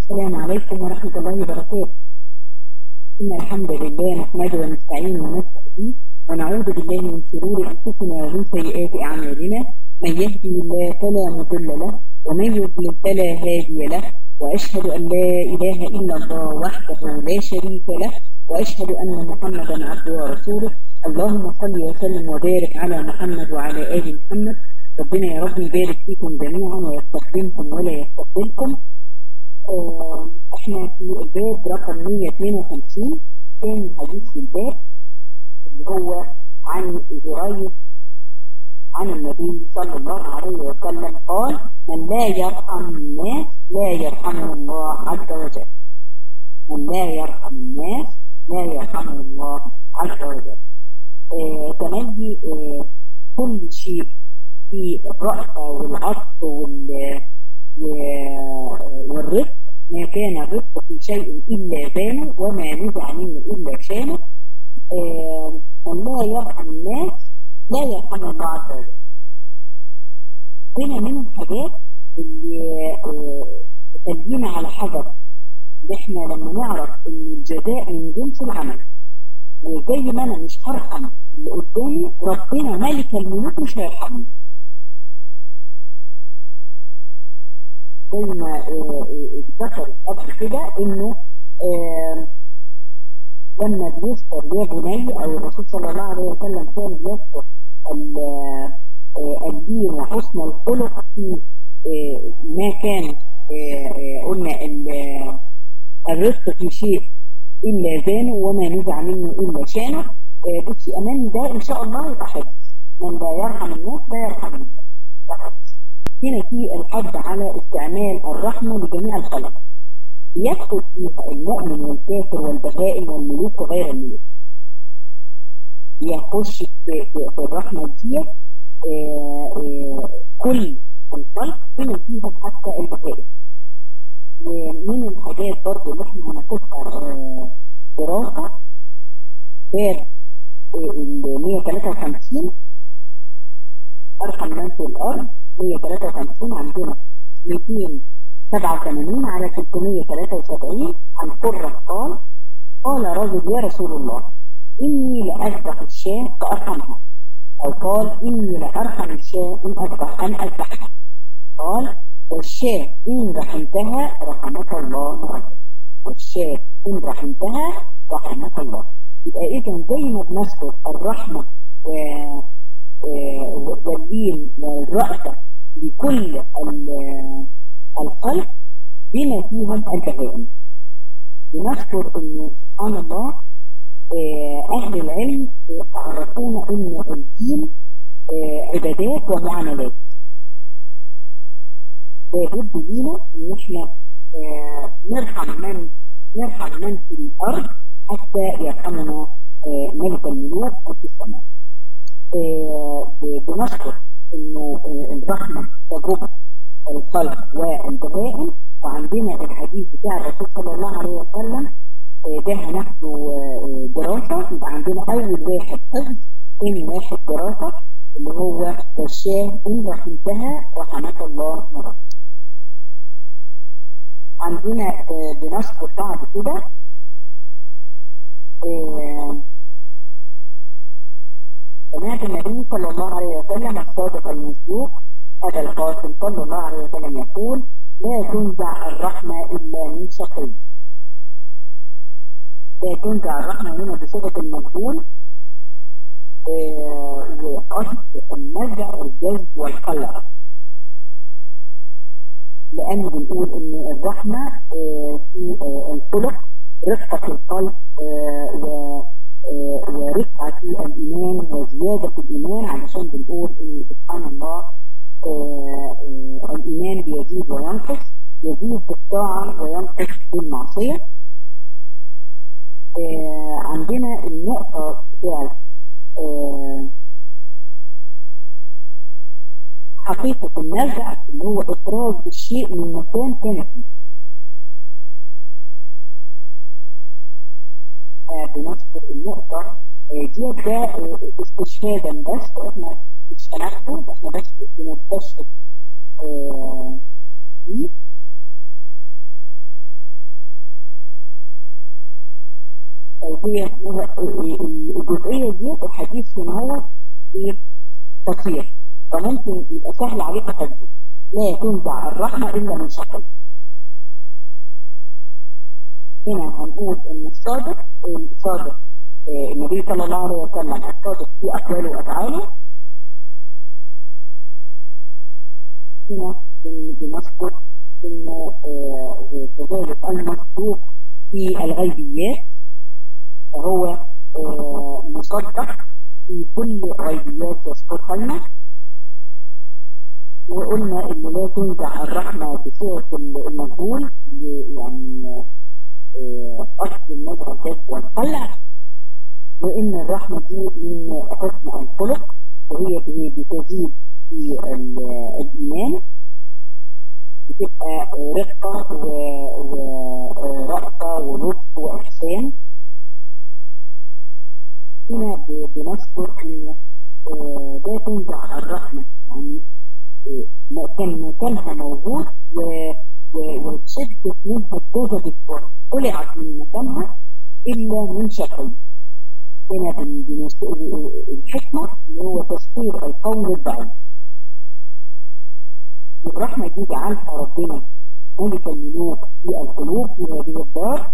السلام عليكم ورحمة الله وبركاته إن الحمد لله نحمده ونستعينه ونستهديه ونعوذ بالله من شرور أنفسنا ومن سيئات أعمالنا من يهدي الله فلا مضل له ومن يضلل فلا هادي له وأشهد أن لا إله إلا الله وحده لا شريك له وأشهد أن محمدا عبده ورسوله اللهم صل وسلم وبارك على محمد وعلى آل محمد ربنا يا رب يبارك فيكم جميعا ويستخدمكم ولا يستخدمكم آه، احنا في الباب رقم 152 ثاني حديث في الباب اللي هو عن جريج عن النبي صلى الله عليه وسلم قال من لا يرحم الناس لا يرحمه الله عز وجل من لا يرحم الناس لا يرحمه الله عز وجل آه تملي آه كل شيء في الرأفة والعطف وال والرفق ما كان الرفق في شيء إلا بانه وما نزع منه إلا شانه آه من لا يرحم الناس لا يرحم الله عز وجل هنا من الحاجات اللي تخلينا على حذر ان احنا لما نعرف ان الجزاء من جنس العمل وزي ما انا مش هرحم اللي قدامي ربنا ملك الملوك مش هيرحمني زي ما اتذكر قبل كده انه لما بيذكر يا بني او الرسول صلى الله عليه وسلم كان بيذكر الدين وحسن الخلق في ما كان قلنا الرزق في شيء الا زانه وما نزع منه الا شانه بصي امان ده ان شاء الله يبقى حدث من لا يرحم الناس لا يرحم الناس هنا في الحد على استعمال الرحمه لجميع الخلق يدخل فيها المؤمن والكافر والبهائم والملوك وغير الملوك يخش في, في, في الرحمة دي كل الخلق بما فيهم حتى البهائم ومن الحاجات برضو اللي احنا هناخدها دراسة باب ال 153 أرقم من في الأرض 153 عندنا 200 87 على 373 عن قرة قال قال رجل يا رسول الله إني لأذبح الشاة فأرحمها أو قال إني لأرحم الشاة إن أذبح أن أذبحها قال والشاة إن رحمتها رحمك الله مرتب والشاة إن رحمتها رحمك الله يبقى إذا زي ما بنذكر الرحمة و... والدين والرأفة لكل الخلق بما فيهم البهائم بنذكر انه سبحان الله اهل العلم عرفونا ان الدين عبادات ومعاملات لابد لينا ان احنا نرحم من نرحم من في الارض حتى يرحمنا ملك الملوك في السماء بنذكر انه الرحمه تجربه الخلق والبهائم وعندنا الحديث بتاع الرسول صلى الله عليه وسلم ده هناخده دراسة يبقى عندنا أول واحد حفظ ثاني واحد دراسة اللي هو الشاه إن رحمتها رحمك الله مرة عندنا بنذكر بعد كده سمعت النبي صلى الله عليه وسلم الصادق المصدوق هذا القاسم صلى الله عليه وسلم يقول لا تنزع الرحمة إلا من شقي لا تنزع الرحمة هنا بصيغة المجهول وقصد النزع الجذب والقلع لأن بنقول إن الرحمة في الخلق رفقة القلب ورفعة في الإيمان وزيادة الإيمان علشان بنقول إن سبحان الله آه آه الإيمان بيزيد وينقص يزيد بالطاعة وينقص بالمعصية آه عندنا النقطة بتاعت حقيقة النزع اللي هو إخراج الشيء من مكان كان فيه بنذكر النقطة دي ده استشهادا بس احنا مش هناخده احنا بس بنستشهد دي هي الجزئية دي الحديث هنا هو قصير فممكن يبقى سهل عليك حفظه لا تنزع الرحمة إلا من شقي هنا هنقول إن الصادق الصادق النبي صلى الله عليه وسلم الصادق في أقواله وأفعاله هنا بنذكر إنه كذلك المصدوق في الغيبيات فهو مصدق في كل غيبيات يذكرها لنا وقلنا ان لا تنزع الرحمة بصيغة المجهول يعني أصل النزع الكاف والقلع وإن الرحمة دي من حسن الخلق وهي بتزيد في الإيمان بتبقى رقة ورأفة ولطف وإحسان هنا بنذكر إنه لا تنزع الرحمة يعني كان مكانها موجود وتشدت منها اتجهت وقلعت من مكانها إلا من شقي هنا الحكمة اللي هو تسطير القول الضعيف الرحمة دي جعلها ربنا ملك الملوك في القلوب في هذه الدار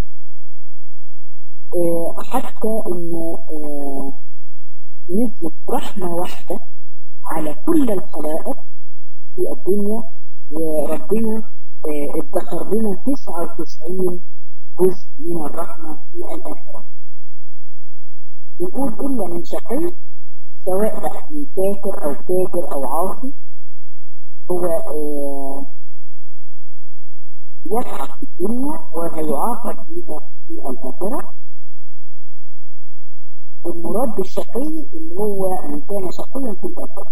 أه حتى انه أه نزلت رحمة واحدة على كل الخلائق في الدنيا وربنا أه ادخر لنا 99 جزء من الرحمة في الآخرة نقول إلا من شقي سواء بقى من كافر أو كافر أو عاصي هو يتعب في الدنيا وهيعاقب بها في الآخرة والمراد بالشقي اللي هو من كان شقيا في الآخرة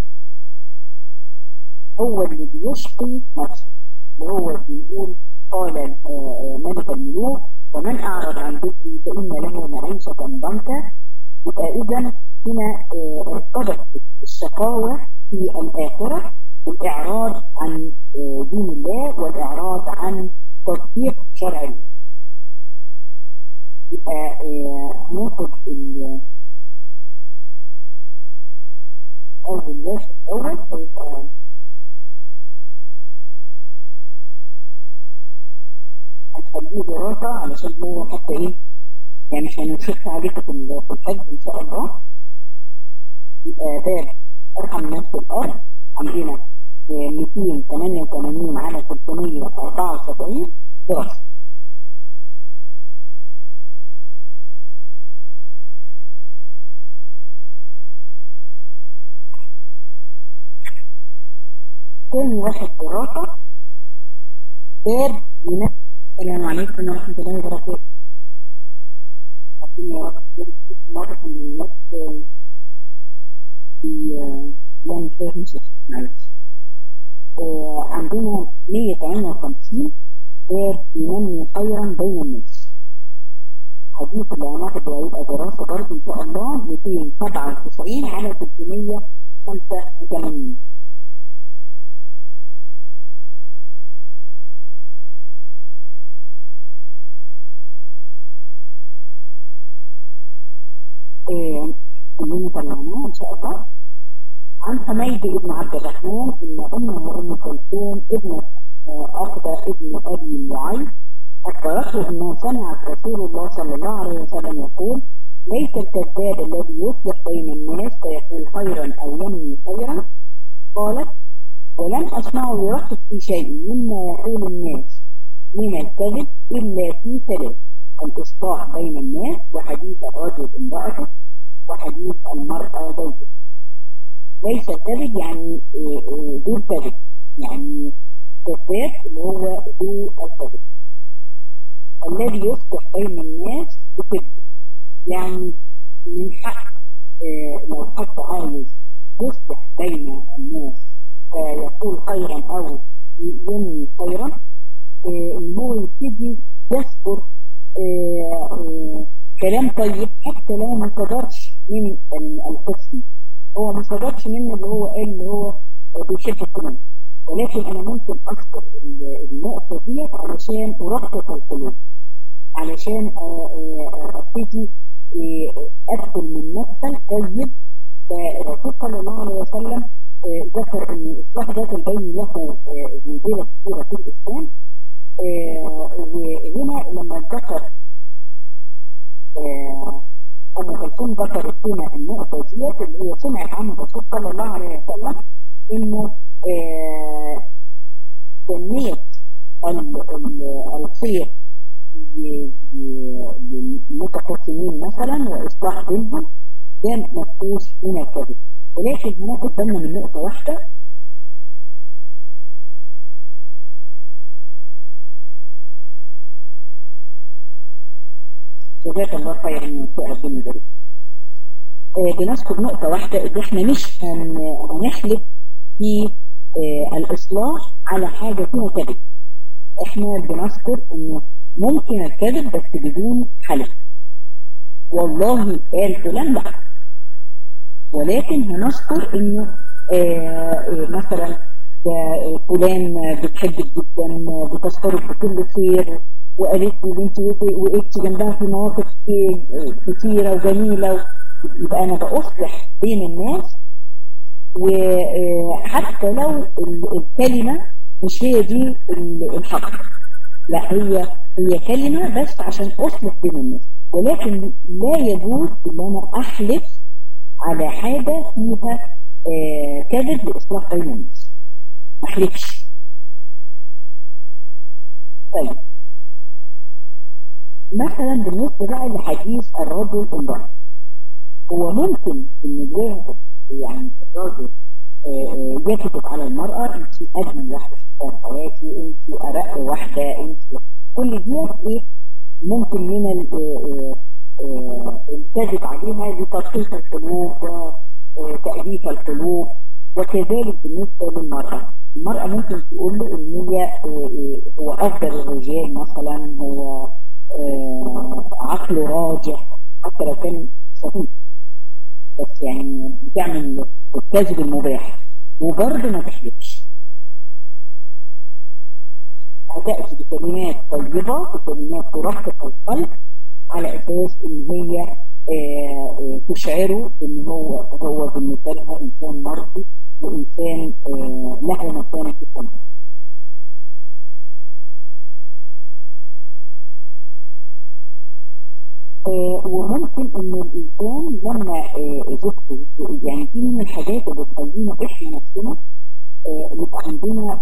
هو اللي بيشقي نفسه اللي هو بيقول قال ملك الملوك ومن أعرض عن ذكري فإن له معيشة ضنكا يبقى إذا هنا ارتبط الشقاوة في الآخرة الإعراض عن دين الله والإعراض عن تطبيق شرع الله يبقى هناخد أول واحد أول هيبقى هنخليه دراسة علشان هو حتى إيه يعني مش هنشوف عليكم في الحج إن شاء الله يبقى باب أرحم الناس في الأرض عندنا 288 على 374 دراسة تاني واحد دراسة باب ينفذ السلام عليكم ورحمة الله وبركاته عارفين يا رب مرة من الناس يعني فاهم معلش عندنا 158 باب ينمي خيرا بين الناس الحديث اللي هناخده هيبقى دراسة برضه إن شاء الله 297 على 385 كلنا طلعناه إن شاء الله عن حميد بن عبد الرحمن إن أمه أم كلثوم ابنة أخذ ابن أبي معيط أخبرته أنها سمعت رسول الله صلى الله عليه وسلم يقول ليس الكذاب الذي يصلح بين الناس فيقول خيرا أو ينمي خيرا قالت ولم أسمعه يرخص في شيء مما يقول الناس من الكذب إلا في ثلاث الإصلاح بين الناس وحديث الرجل امرأته وحديث المرأة زوجها ليس كذب يعني ذو الكذب يعني كذاب اللي هو ذو الكذب الذي يصلح بين الناس بكذب يعني من حق لو حد عايز يصلح بين الناس فيقول خيرا او ينمي خيرا ان هو يبتدي يذكر كلام طيب حتى لو ما صدرش من القسم هو ما صدرش منه اللي هو قال اللي هو بيشد القلوب ولكن انا ممكن اذكر النقطه ديت علشان ارقق القلوب علشان ابتدي ادخل من مدخل طيب فالرسول صلى الله عليه وسلم ذكر ان اصلاح ذات البين له منزله كثيره في الاسلام وهنا لما ذكر ام كلثوم ذكرت هنا النقطه ديت اللي هي سمعت عن الرسول صلى الله عليه وسلم انه تنميه الخير للمتقسمين مثلا واصلاح بينهم ده مفهوش من الكذب ولكن هناخد بالنا من نقطه واحده جزاك الله خيرا من ربنا يبارك بنذكر نقطة واحدة إن إحنا مش هنحلف في آه الإصلاح على حاجة فيها كذب إحنا بنذكر إنه ممكن الكذب بس بدون حلف والله قال فلان لا ولكن هنذكر إنه آه آه مثلا ده فلان بتحبك جدا بتشكرك بكل خير وقالت لي انت وقفتي جنبها في مواقف كتيره وجميله يبقى انا باصلح بين الناس وحتى لو الكلمه مش هي دي الحق لا هي هي كلمه بس عشان اصلح بين الناس ولكن لا يجوز ان انا احلف على حاجه فيها كذب لاصلاح بين الناس ما احلفش طيب مثلا بالنسبة بقى لحديث الرجل امرأة هو ممكن ان الواحد يعني الراجل يكتب على المرأة انت اجمل واحدة شفتها في حياتي انت ارق واحدة انت كل دي ايه ممكن من الكذب عليها لترقيق القلوب وتأليف القلوب وكذلك بالنسبة للمرأة المرأة ممكن تقول له ان هي هو افضل الرجال مثلا هو عقله راجح حتى لو كان صحيح بس يعني بتعمل الكذب المباح وبرضه ما تحلفش هتأتي بكلمات طيبة بكلمات ترقق القلب على أساس إن هي تشعره إن هو هو بالنسبة لها إنسان مرضي وإنسان له مكانة في القلب آه وممكن ان الانسان لما آه زوجته يعني دي من الحاجات اللي تخلينا احنا نفسنا آه نبقى عندنا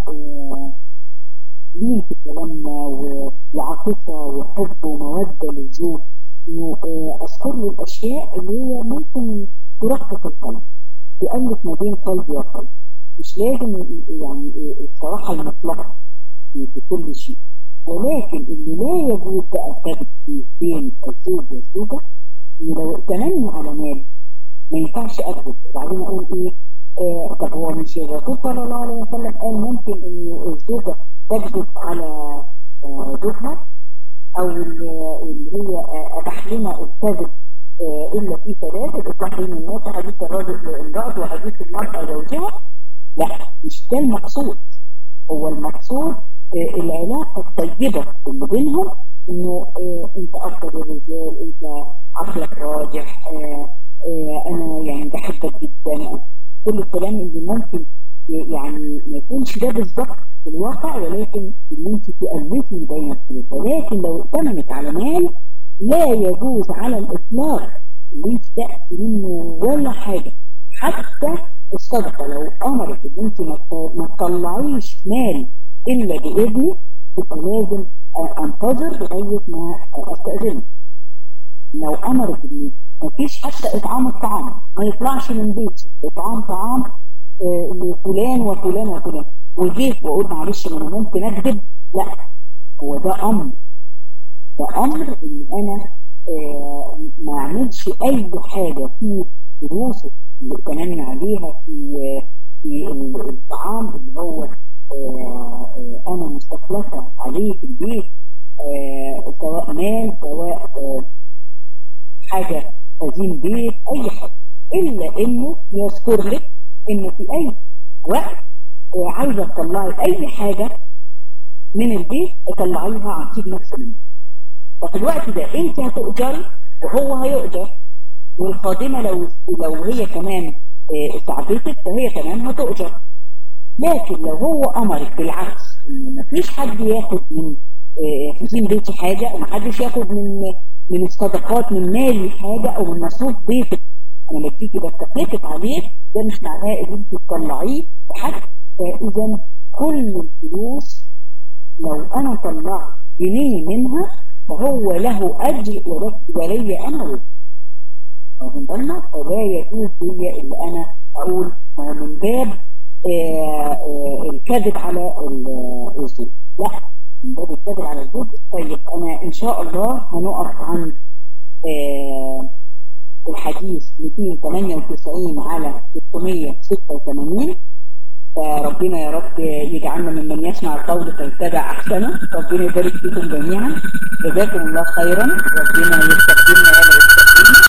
لين في كلامنا وعاطفه وحب وموده للزوج انه اذكر له الاشياء اللي هي ممكن ترقق القلب تؤلف ما بين قلبي وقلب مش لازم يعني الصراحه المطلقه في كل شيء ولكن اللي لا يجوز بقى الكذب في بين الزوج والزوجه ان لو ائتمني على مال ما ينفعش اكذب وبعدين اقول ايه آه طب هو مش الرسول صلى الله عليه وسلم قال ممكن ان الزوجه تكذب على آه زوجها او اللي هي اباح لنا الكذب آه الا في ثلاثه اصلاح بين الناس حديث الرجل لامراته وحديث المراه زوجها لا مش ده المقصود هو المقصود العلاقة الطيبة اللي بينهم انه اه انت افضل الرجال انت عقلك راجح اه اه انا يعني بحبك جدا كل الكلام اللي ممكن يعني ما يكونش ده بالظبط في الواقع ولكن اللي انت تؤلفي بين القلوب ولكن لو ائتمنت على مال لا يجوز على الاطلاق اللي انت تاتي منه ولا حاجه حتى الصدقه لو امرت ان انت ما تطلعيش مال إلا بإذني يبقى لازم أنتظر لغاية ما أستأذنه لو أمرت إن مفيش حتى إطعام الطعام ما يطلعش من بيتي إطعام طعام آه لفلان وفلان وفلان وجيت وأقول معلش أنا ممكن أكذب لا هو ده أمر ده أمر إن أنا آه ما أعملش أي حاجة في فلوس اللي اتمنى عليها في في الطعام اللي هو آه انا مستخلفه عليه في البيت آه سواء مال سواء آه حاجه تزيين بيت اي حاجه الا انه يذكر لك انه في اي وقت عايزه تطلعي اي حاجه من البيت تطلعيها عن سيب نفس منه ففي الوقت ده انت هتؤجري وهو هيؤجر والخادمة لو لو هي كمان ساعدتك فهي كمان هتؤجر لكن لو هو امرك بالعكس ان مفيش حد ياخد من حسين بيتي حاجة او محدش ياخد من من الصدقات من مالي حاجة او من مصروف بيتك انا بديكي بستخلفك عليه ده مش معناه ان انت تطلعيه حتى اذا كل الفلوس لو انا طلعت جنيه منها فهو له اجر ولي انا وزن واخد بالنا فلا يجوز لي اللي انا اقول من باب آآ آآ الكذب على الزوج لا من باب الكذب على الزوج طيب انا ان شاء الله هنقف عند الحديث 298 على 686 فربنا يا رب يجعلنا ممن يسمع القول فيتبع احسنه ربنا يبارك فيكم جميعا جزاكم الله خيرا ربنا يستقبل